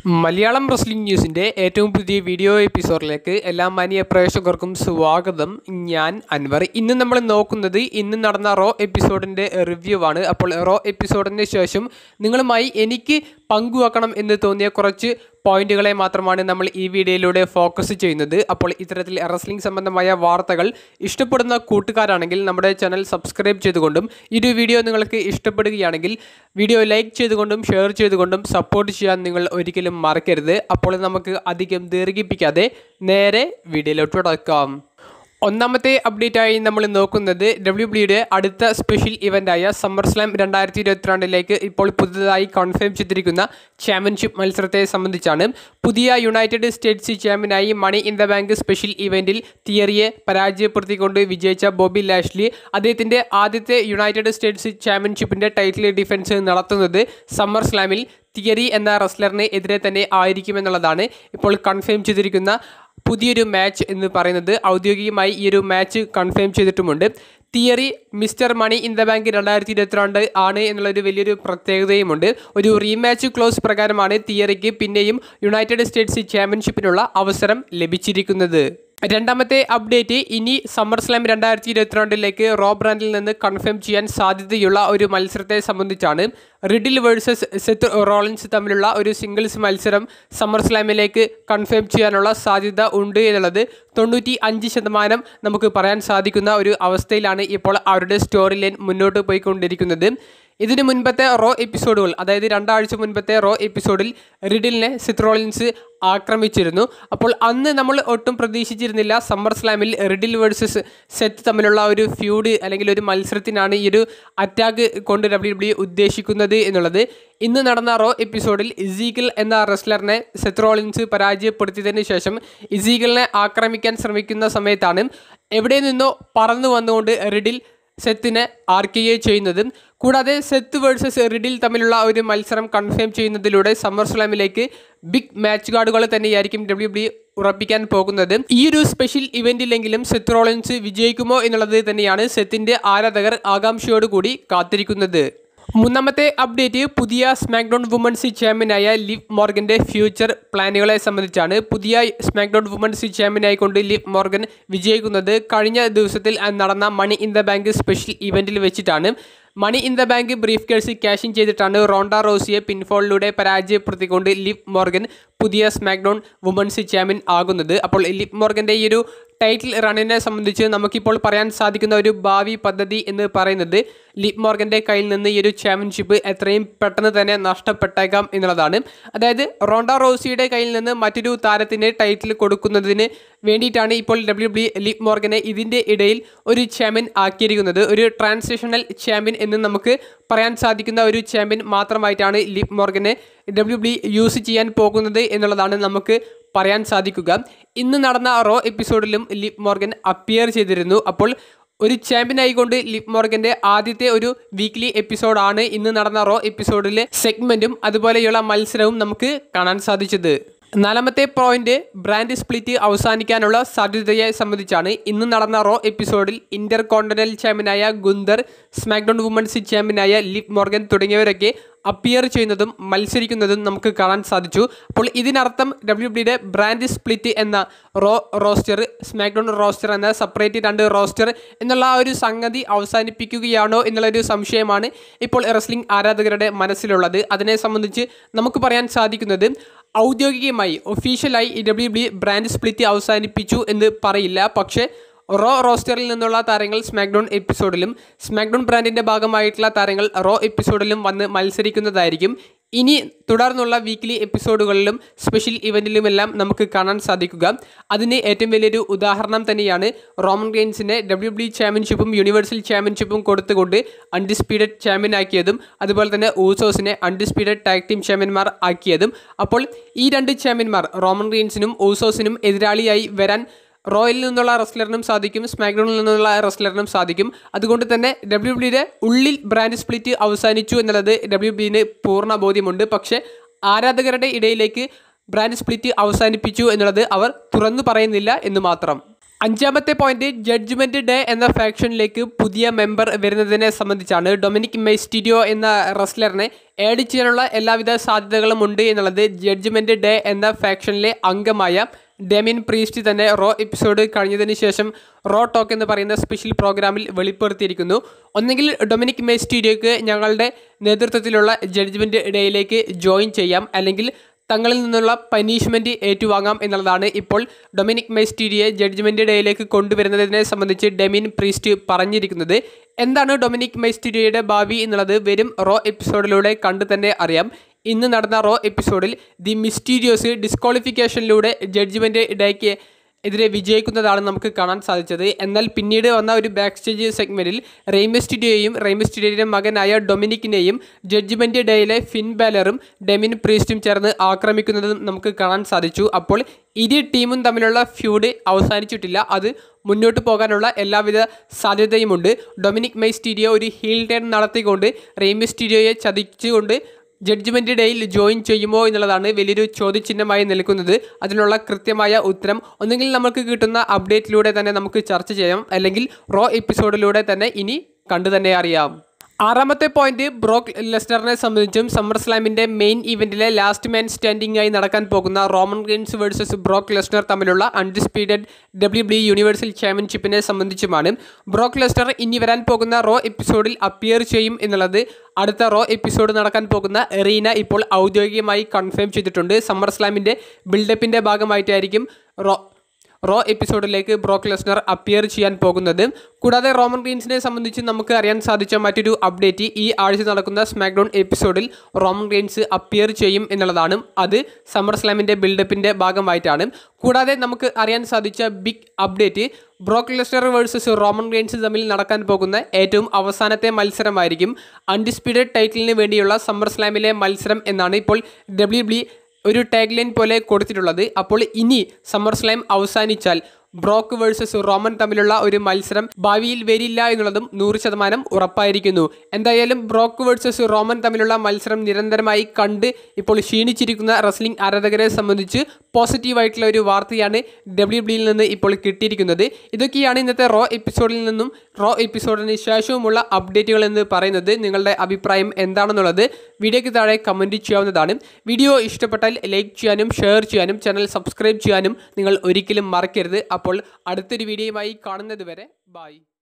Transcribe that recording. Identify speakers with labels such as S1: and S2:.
S1: Malayalam wrestling ന്യൂസിൻ്റെ ഏറ്റവും പുതിയ video എപ്പിസോഡിലേക്ക് എല്ലാ മാന്യ പ്രേക്ഷകർക്കും സ്വാഗതം ഞാൻ അൻവർ ഇന്ന് നമ്മൾ നോക്കുന്നത് ഇന്ന് നടന്ന റോ എപ്പിസോഡിൻ്റെ റിവ്യൂ ആണ് അപ്പോൾ റോ എപ്പിസോഡിന് ശേഷം നിങ്ങളുമായി എനിക്ക് പങ്കുവെക്കണം എന്ന് തോന്നിയ കുറച്ച് പോയിന്റുകളെ മാത്രമാണ് നമ്മൾ ഈ വീഡിയോയിലൂടെ ഫോക്കസ് ചെയ്യുന്നത് അപ്പോൾ ഇത്തരത്തിൽ റെസ്ലിംഗ് സംബന്ധമായ വാർത്തകൾ ഇഷ്ടപ്പെടുന്ന കൂട്ടുകാരാണെങ്കിൽ നമ്മുടെ ചാനൽ സബ്സ്ക്രൈബ് ചെയ്തുകൊണ്ടും ഈ ഒരു വീഡിയോ നിങ്ങൾക്ക് ഇഷ്ടപ്പെടുകയാണെങ്കിൽ വീഡിയോ ലൈക്ക് ചെയ്തുകൊണ്ടും ഷെയർ ചെയ്തുകൊണ്ടും സപ്പോർട്ട് ചെയ്യാൻ നിങ്ങൾ ഒരിക്കലും മറക്കരുത് അപ്പോൾ നമുക്ക് അധികം ദീർഘിപ്പിക്കാതെ നേരെ വീഡിയോയിലോട്ട് കിടക്കാം ഒന്നാമത്തെ അപ്ഡേറ്റ് ആയി നമ്മൾ നോക്കുന്നത് ഡബ്ല്യു ബിയുടെ അടുത്ത സ്പെഷ്യൽ ഇവൻ്റായ സമ്മർ സ്ലാം രണ്ടായിരത്തി ഇരുപത്തിരണ്ടിലേക്ക് ഇപ്പോൾ പുതുതായി കൺഫേം ചെയ്തിരിക്കുന്ന ചാമ്പ്യൻഷിപ്പ് മത്സരത്തെ സംബന്ധിച്ചാണ് പുതിയ യുണൈറ്റഡ് സ്റ്റേറ്റ്സ് ചാമ്പ്യനായി Money in the Bank special ഇവൻറ്റിൽ തിയറിയെ പരാജയപ്പെടുത്തിക്കൊണ്ട് വിജയിച്ച ബോബി ലാഷ്ലി അദ്ദേഹത്തിൻ്റെ ആദ്യത്തെ യുണൈറ്റഡ് സ്റ്റേറ്റ്സ് ചാമ്പ്യൻഷിപ്പിൻ്റെ ടൈറ്റിൽ ഡിഫൻസ് നടത്തുന്നത് സമ്മർ സ്ലാമിൽ തിയറി എന്ന റെസ്ലറിന് എതിരെ തന്നെ ആയിരിക്കുമെന്നുള്ളതാണ് ഇപ്പോൾ കൺഫേം ചെയ്തിരിക്കുന്ന പുതിയൊരു മാച്ച് എന്ന് പറയുന്നത് ഔദ്യോഗികമായി ഈ ഒരു മാച്ച് കൺഫേം ചെയ്തിട്ടുമുണ്ട് Theory Mister Money in the Bank രണ്ടായിരത്തി ഇരുപത്തിരണ്ട് ആണ് എന്നുള്ളൊരു വലിയൊരു പ്രത്യേകതയുമുണ്ട് ഒരു റീമാച്ച് ക്ലോസ് പ്രകാരമാണ് തിയറിക്ക് പിന്നെയും യുണൈറ്റഡ് സ്റ്റേറ്റ്സ് ചാമ്പ്യൻഷിപ്പിനുള്ള അവസരം ലഭിച്ചിരിക്കുന്നത് രണ്ടാമത്തെ അപ്ഡേറ്റ് ഇനി സമ്മർ സ്ലാം രണ്ടായിരത്തി ഇരുപത്തിരണ്ടിലേക്ക് റോ ബ്രാൻഡിൽ നിന്ന് കൺഫേം ചെയ്യാൻ സാധ്യതയുള്ള ഒരു മത്സരത്തെ സംബന്ധിച്ചാണ് റിഡിൽ വേഴ്സസ് സെത്ത് റോളിൻസ് തമ്മിലുള്ള ഒരു സിംഗിൾസ് മത്സരം സമ്മർ സ്ലാമിലേക്ക് കൺഫേം ചെയ്യാനുള്ള സാധ്യത ഉണ്ട് എന്നുള്ളത് തൊണ്ണൂറ്റി അഞ്ച് ശതമാനം നമുക്ക് പറയാൻ സാധിക്കുന്ന ഒരു അവസ്ഥയിലാണ് ഇപ്പോൾ അവരുടെ സ്റ്റോറി ലൈൻ മുന്നോട്ട് പോയിക്കൊണ്ടിരിക്കുന്നത് ഇതിന് മുൻപത്തെ റോ എപ്പിസോഡുകൾ അതായത് രണ്ടാഴ്ച മുൻപത്തെ റോ എപ്പിസോഡിൽ റിഡിലിനെ സിത്രോളിൻസ് ആക്രമിച്ചിരുന്നു അപ്പോൾ അന്ന് നമ്മൾ ഒട്ടും പ്രതീക്ഷിച്ചിരുന്നില്ല സമ്മർ സ്ലാമിൽ റിഡിൽ വേഴ്സസ് സെറ്റ് തമ്മിലുള്ള ഒരു ഫ്യൂഡ് അല്ലെങ്കിൽ ഒരു മത്സരത്തിനാണ് ഈ ഒരു അറ്റാക്ക് കൊണ്ട് ഡബ്ല്യു ഡബ്ല്യു ഉദ്ദേശിക്കുന്നത് എന്നുള്ളത് ഇന്ന് നടന്ന റോ എപ്പിസോഡിൽ ഇസീഗിൾ എന്ന റെസ്ലറിനെ സെത്രോളിൻസ് പരാജയപ്പെടുത്തിയതിന് ശേഷം ഇസീഗിളിനെ ആക്രമിക്കാൻ ശ്രമിക്കുന്ന സമയത്താണ് എവിടെ നിന്നോ പറന്നു വന്നുകൊണ്ട് റിഡിൽ സെത്തിനെ ആർ കെ എ ചെയ്യുന്നതും കൂടാതെ സെത്ത് വേഴ്സസ് റിഡിൽ തമ്മിലുള്ള ഒരു മത്സരം കൺഫേം ചെയ്യുന്നതിലൂടെ സമ്മർ സ്ലാമിലേക്ക് ബിഗ് മാച്ച് കാർഡുകൾ തന്നെയായിരിക്കും ഡബ്ല്യു ഡബ്ല്യു ഉറപ്പിക്കാൻ പോകുന്നത് ഈ ഒരു സ്പെഷ്യൽ ഇവന്റിലെങ്കിലും സെത്ത് റോളൻസ് വിജയിക്കുമോ എന്നുള്ളത് തന്നെയാണ് സെത്തിന്റെ ആരാധകർ ആകാംക്ഷയോടുകൂടി കാത്തിരിക്കുന്നത് മൂന്നാമത്തെ അപ്ഡേറ്റ് പുതിയ സ്മാക്ഡൗൺ വുമൻസ് ചാമ്പ്യനായ ലിവ് മോർഗന്റെ ഫ്യൂച്ചർ പ്ലാനുകളെ സംബന്ധിച്ചാണ് പുതിയ സ്മാക്ഡൗൺ വുമൻസ് ചാമ്പ്യനായിക്കൊണ്ട് ലിവ് മോർഗൻ വിജയിക്കുന്നത് കഴിഞ്ഞ ദിവസത്തിൽ നടന്ന Money in the Bank special ഇവന്റിൽ വെച്ചിട്ടാണ് Money in the Bank briefcase ക്യാഷിൻ ചെയ്തിട്ടാണ് റോണ്ട റോസിയെ പിൻഫോളിലൂടെ പരാജയപ്പെടുത്തിക്കൊണ്ട് ലിവ് മോർഗൻ പുതിയ സ്മാക്ഡൗൺ വുമൻസ് ചാമ്പ്യൻ ആകുന്നത് അപ്പോൾ ലിവ് മോർഗൻ്റെ ഈ ഒരു ടൈറ്റിൽ റണ്ണിനെ സംബന്ധിച്ച് നമുക്കിപ്പോൾ പറയാൻ സാധിക്കുന്ന ഒരു ഭാവി പദ്ധതി എന്ന് പറയുന്നത് ലിപ് മോർഗൻ്റെ കയ്യിൽ നിന്ന് ഈ ഒരു ചാമ്പ്യൻഷിപ്പ് എത്രയും പെട്ടെന്ന് തന്നെ നഷ്ടപ്പെട്ടേക്കാം എന്നുള്ളതാണ് അതായത് റോണ്ട റോസിയുടെ കയ്യിൽ നിന്ന് മറ്റൊരു താരത്തിന് ടൈറ്റിൽ കൊടുക്കുന്നതിന് വേണ്ടിയിട്ടാണ് ഇപ്പോൾ ഡബ്ല്യു ഡബ്ല്യു ലിപ് മോർഗനെ ഇതിൻ്റെ ഇടയിൽ ഒരു ചാമ്പ്യൻ ആക്കിയിരിക്കുന്നത് ഒരു ട്രാൻസിഷണൽ ചാമ്പ്യൻ എന്ന് നമുക്ക് പറയാൻ സാധിക്കുന്ന ഒരു ചാമ്പ്യൻ മാത്രമായിട്ടാണ് ലിപ് മോർഗനെ ഡബ്ല്യു ഡബ്ല്യു യൂസ് ചെയ്യാൻ പോകുന്നത് എന്നുള്ളതാണ് നമുക്ക് പറയാൻ സാധിക്കുക ഇന്ന് നടന്ന റോ എപ്പിസോഡിലും ലിപ് മോർഗൻ അപ്പിയർ ചെയ്തിരുന്നു അപ്പോൾ ഒരു ചാമ്പ്യൻ ആയിക്കൊണ്ട് ലിപ് മോർഗന്റെ ആദ്യത്തെ ഒരു വീക്ക്ലി എപ്പിസോഡാണ് ഇന്ന് നടന്ന റോ എപ്പിസോഡിലെ സെഗ്മെന്റും അതുപോലെയുള്ള മത്സരവും നമുക്ക് കാണാൻ സാധിച്ചത് നാലാമത്തെ പോയിന്റ് ബ്രാൻഡ് സ്പ്ലിറ്റ് അവസാനിക്കാനുള്ള സാധ്യതയെ സംബന്ധിച്ചാണ് ഇന്ന് നടന്ന റോ എപ്പിസോഡിൽ ഇന്റർ കോണ്ടിനൽ ചാമ്പ്യനായ ഗുന്ദർ സ്മാക്ഡൗൺ വുമൻസ് ചാമ്പ്യനായ ലിപ് മോർഗൻ തുടങ്ങിയവരൊക്കെ അപ്പിയർ ചെയ്യുന്നതും മത്സരിക്കുന്നതും നമുക്ക് കാണാൻ സാധിച്ചു അപ്പോൾ ഇതിനർത്ഥം ഡബ്ല്യു ഡബ്ല്യുടെ ബ്രാൻഡ് സ്പ്ലിറ്റ് എന്ന റോ റോസ്റ്റർ സ്മാക്ഡൗൺ റോസ്റ്റർ എന്ന സെപ്പറേറ്റ് രണ്ട് റോസ്റ്റർ എന്നുള്ള ആ ഒരു സംഗതി അവസാനിപ്പിക്കുകയാണോ എന്നുള്ളൊരു സംശയമാണ് ഇപ്പോൾ റെസ്ലിംഗ് ആരാധകരുടെ മനസ്സിലുള്ളത് അതിനെ സംബന്ധിച്ച് നമുക്ക് പറയാൻ സാധിക്കുന്നത് ഔദ്യോഗികമായി ഒഫീഷ്യലായി ഈ ഡബ്ല്യു ഡബ്ല്യു ബ്രാൻഡ് സ്പ്ലിറ്റ് അവസാനിപ്പിച്ചു എന്ന് പറയില്ല പക്ഷേ റോ റോസ്റ്ററിൽ നിന്നുള്ള താരങ്ങൾ സ്മാക്ഡൗൺ എപ്പിസോഡിലും സ്മാക്ഡൗൺ ബ്രാൻഡിൻ്റെ ഭാഗമായിട്ടുള്ള താരങ്ങൾ റോ എപ്പിസോഡിലും വന്ന് മത്സരിക്കുന്നതായിരിക്കും ഇനി തുടർന്നുള്ള വീക്ക്ലി എപ്പിസോഡുകളിലും സ്പെഷ്യൽ ഇവൻറ്റിലുമെല്ലാം നമുക്ക് കാണാൻ സാധിക്കുക അതിന് ഏറ്റവും വലിയൊരു ഉദാഹരണം തന്നെയാണ് റോമൻ റെയിൻസിനെ ഡബ്ല്യു ഡബ്ല്യു ചാമ്പ്യൻഷിപ്പും യൂണിവേഴ്സൽ ചാമ്പ്യൻഷിപ്പും കൊടുത്തുകൊണ്ട് അൺഡിസ്പീഡഡ് ചാമ്പ്യൻ ആക്കിയതും അതുപോലെ തന്നെ ഊസോസിനെ അൺഡിസ്പീഡഡ് ടാഗ് ടീം ചാമ്പ്യന്മാർ ആക്കിയതും അപ്പോൾ ഈ രണ്ട് ചാമ്പ്യന്മാർ റോമൻ റെയിൻസിനും ഊസോസിനും എതിരാളിയായി വരാൻ റോയലിൽ നിന്നുള്ള റെസ്ലറിനും സാധിക്കും സ്മാക്ഡൗണിൽ നിന്നുള്ള റെസ്ലറിനും സാധിക്കും അതുകൊണ്ട് തന്നെ ഡബ്ല്യു ഡബ്ല്യുടെ ഉള്ളിൽ ബ്രാൻഡ് സ്പ്ലിറ്റ് അവസാനിച്ചു എന്നുള്ളത് ഡബ്ല്യു ബിന് പൂർണ്ണ ബോധ്യമുണ്ട് പക്ഷേ ആരാധകരുടെ ഇടയിലേക്ക് ബ്രാൻഡ് സ്പ്ലിറ്റ് അവസാനിപ്പിച്ചു എന്നുള്ളത് അവർ തുറന്നു പറയുന്നില്ല എന്ന് മാത്രം അഞ്ചാമത്തെ പോയിന്റ് ജഡ്ജ്മെന്റ് ഡേ എന്ന ഫാക്ഷനിലേക്ക് പുതിയ മെമ്പർ വരുന്നതിനെ സംബന്ധിച്ചാണ് ഡൊമിനിക് മെയ്സ്റ്റീരിയോ എന്ന റെസ്ലറിനെ ആഡ് ചെയ്യാനുള്ള എല്ലാവിധ സാധ്യതകളും ഉണ്ട് എന്നുള്ളത് ജഡ്ജ്മെന്റ് ഡേ എന്ന ഫാക്ഷനിലെ അംഗമായ ഡെമിൻ പ്രീസ്റ്റ് തന്നെ റോ എപ്പിസോഡ് കഴിഞ്ഞതിന് ശേഷം റോ ടോക്ക് എന്ന് പറയുന്ന സ്പെഷ്യൽ പ്രോഗ്രാമിൽ വെളിപ്പെടുത്തിയിരിക്കുന്നു ഒന്നെങ്കിൽ ഡൊമിനിക് മെയ്സ്റ്റീരിയോക്ക് ഞങ്ങളുടെ നേതൃത്വത്തിലുള്ള ജഡ്ജ്മെന്റ് ഡേയിലേക്ക് ജോയിൻ ചെയ്യാം അല്ലെങ്കിൽ തങ്ങളിൽ നിന്നുള്ള പനിഷ്മെൻറ്റ് ഏറ്റുവാങ്ങാം എന്നുള്ളതാണ് ഇപ്പോൾ ഡൊമിനിക് മെസ്റ്റീരിയെ ജഡ്ജ്മെൻറ്റ് ഡേയിലേക്ക് കൊണ്ടുവരുന്നതിനെ സംബന്ധിച്ച് ഡെമിൻ പ്രീസ്റ്റ് പറഞ്ഞിരിക്കുന്നത് എന്താണ് ഡൊമിനിക് മെസ്റ്റീരിയയുടെ ഭാവി എന്നുള്ളത് വരും റോ എപ്പിസോഡിലൂടെ കണ്ടു തന്നെ അറിയാം ഇന്ന് നടന്ന റോ എപ്പിസോഡിൽ ദി മിസ്റ്റീരിയോസ് ഡിസ്ക്വാളിഫിക്കേഷനിലൂടെ ജഡ്ജ്മെൻറ്റ് ഡേക്ക് എതിരെ വിജയിക്കുന്നതാണ് നമുക്ക് കാണാൻ സാധിച്ചത് എന്നാൽ പിന്നീട് വന്ന ഒരു ബാക്ക് സ്റ്റേജ് സെഗ്മെൻറ്റിൽ റെയ്മിസ്റ്റിഡിയോയും റെയ്മിസ്റ്റിഡിയുടെ മകനായ ഡൊമിനിക്കിനെയും ജഡ്ജ്മെൻറ്റ് ഡേയിലെ ഫിൻ ബാലറും ഡെമിൻ പ്രീസ്റ്റും ചേർന്ന് ആക്രമിക്കുന്നതും നമുക്ക് കാണാൻ സാധിച്ചു അപ്പോൾ ഇരു ടീമും തമ്മിലുള്ള ഫ്യൂഡ് അവസാനിച്ചിട്ടില്ല അത് മുന്നോട്ട് പോകാനുള്ള എല്ലാവിധ സാധ്യതയുമുണ്ട് ഡൊമിനിക് മെയ്സ്റ്റീരിയോ ഒരു ഹീൽ ടേൺ നടത്തിക്കൊണ്ട് റെയ്മിസ്റ്റീരിയോയെ ചതിച്ചുകൊണ്ട് ജഡ്ജ്മെൻറ്റ് ഡേയിൽ ജോയിൻ ചെയ്യുമോ എന്നുള്ളതാണ് വലിയൊരു ചോദ്യചിഹ്നമായി നിൽക്കുന്നത് അതിനുള്ള കൃത്യമായ ഉത്തരം ഒന്നുകിൽ നമുക്ക് കിട്ടുന്ന അപ്ഡേറ്റിലൂടെ തന്നെ നമുക്ക് ചർച്ച ചെയ്യാം അല്ലെങ്കിൽ റോ എപ്പിസോഡിലൂടെ തന്നെ ഇനി കണ്ടു തന്നെ അറിയാം ആറാമത്തെ പോയിന്റ് ബ്രോക്ക് ലെസ്നറിനെ സംബന്ധിച്ചും സമ്മർ സ്ലാമിന്റെ മെയിൻ ഇവന്റിലെ ലാസ്റ്റ് മാൻ സ്റ്റാൻഡിംഗ് ആയി നടക്കാൻ പോകുന്ന Roman Reigns versus Brock Lesnar തമ്മിലുള്ള അൺഡിസ്പ്യൂട്ടഡ് ഡബ്ല്യു ബി യൂണിവേഴ്സൽ ചാമ്പ്യൻഷിപ്പിനെ സംബന്ധിച്ചുമാണ് ബ്രോക്ക് ലെസ്നർ ഇനി വരാൻ പോകുന്ന റോ എപ്പിസോഡിൽ അപ്പിയർ ചെയ്യും എന്നുള്ളത് അടുത്ത റോ എപ്പിസോഡ് നടക്കാൻ പോകുന്ന എറീന ഇപ്പോൾ ഔദ്യോഗികമായി കൺഫേം ചെയ്തിട്ടുണ്ട് സമ്മർ സ്ലാമിന്റെ ബിൽഡപ്പിന്റെ ഭാഗമായിട്ടായിരിക്കും റോ റോ എപ്പിസോഡിലേക്ക് ബ്രോക്ക് ലെസ്നർ അപ്പിയർ ചെയ്യാൻ പോകുന്നത് കൂടാതെ റോമൻ റീൻസിനെ സംബന്ധിച്ച് നമുക്ക് അറിയാൻ സാധിച്ച മറ്റൊരു അപ്ഡേറ്റ് ഈ ആഴ്ച നടക്കുന്ന സ്മാക്ഡൗൺ എപ്പിസോഡിൽ റോമൻ റീൻസ് അപ്പിയർ ചെയ്യും എന്നുള്ളതാണ് അത് സമ്മർ സ്ലാമിൻ്റെ ബിൽഡപ്പിൻ്റെ ഭാഗമായിട്ടാണ് കൂടാതെ നമുക്ക് അറിയാൻ സാധിച്ച big update Brock Lesnar versus Roman Reigns തമ്മിൽ നടക്കാൻ പോകുന്ന ഏറ്റവും അവസാനത്തെ മത്സരമായിരിക്കും അൺഡിസ്പ്യൂട്ടഡ് ടൈറ്റിലിന് വേണ്ടിയുള്ള സമ്മർ സ്ലാമിലെ മത്സരം എന്നാണ് ഇപ്പോൾ ഡബ്ല്യു ബി ഒരു ടാഗ് ലൈൻ പോലെ കൊടുത്തിട്ടുള്ളത് അപ്പോൾ ഇനി സമ്മർ സ്ലാം അവസാനിച്ചാൽ ബ്രോക്ക് വേഴ്സസ് റോമൻ തമ്മിലുള്ള ഒരു മത്സരം ഭാവിയിൽ വരില്ല എന്നുള്ളതും നൂറ് ശതമാനം ഉറപ്പായിരിക്കുന്നു എന്തായാലും ബ്രോക്ക് വേഴ്സസ് റോമൻ തമ്മിലുള്ള മത്സരം നിരന്തരമായി കണ്ട് ഇപ്പോൾ ക്ഷീണിച്ചിരിക്കുന്ന റെസ്ലിംഗ് ആരാധകരെ സംബന്ധിച്ച് പോസിറ്റീവായിട്ടുള്ള ഒരു വാർത്തയാണ് ഡബ്ല്യു ബിയിൽ നിന്ന് ഇപ്പോൾ കിട്ടിയിരിക്കുന്നത് ഇതൊക്കെയാണ് ഇന്നത്തെ റോ എപ്പിസോഡിൽ നിന്നും റോ എപ്പിസോഡിന് ശേഷവുമുള്ള അപ്ഡേറ്റുകൾ എന്ന് പറയുന്നത് നിങ്ങളുടെ അഭിപ്രായം എന്താണെന്നുള്ളത് വീഡിയോയ്ക്ക് താഴെ കമൻറ്റ് ചെയ്യാവുന്നതാണ് വീഡിയോ ഇഷ്ടപ്പെട്ടാൽ ലൈക്ക് ചെയ്യാനും ഷെയർ ചെയ്യാനും ചാനൽ സബ്സ്ക്രൈബ് ചെയ്യാനും നിങ്ങൾ ഒരിക്കലും മറക്കരുത് അപ്പോൾ അടുത്തൊരു വീഡിയോയുമായി കാണുന്നത് വരെ ബായ്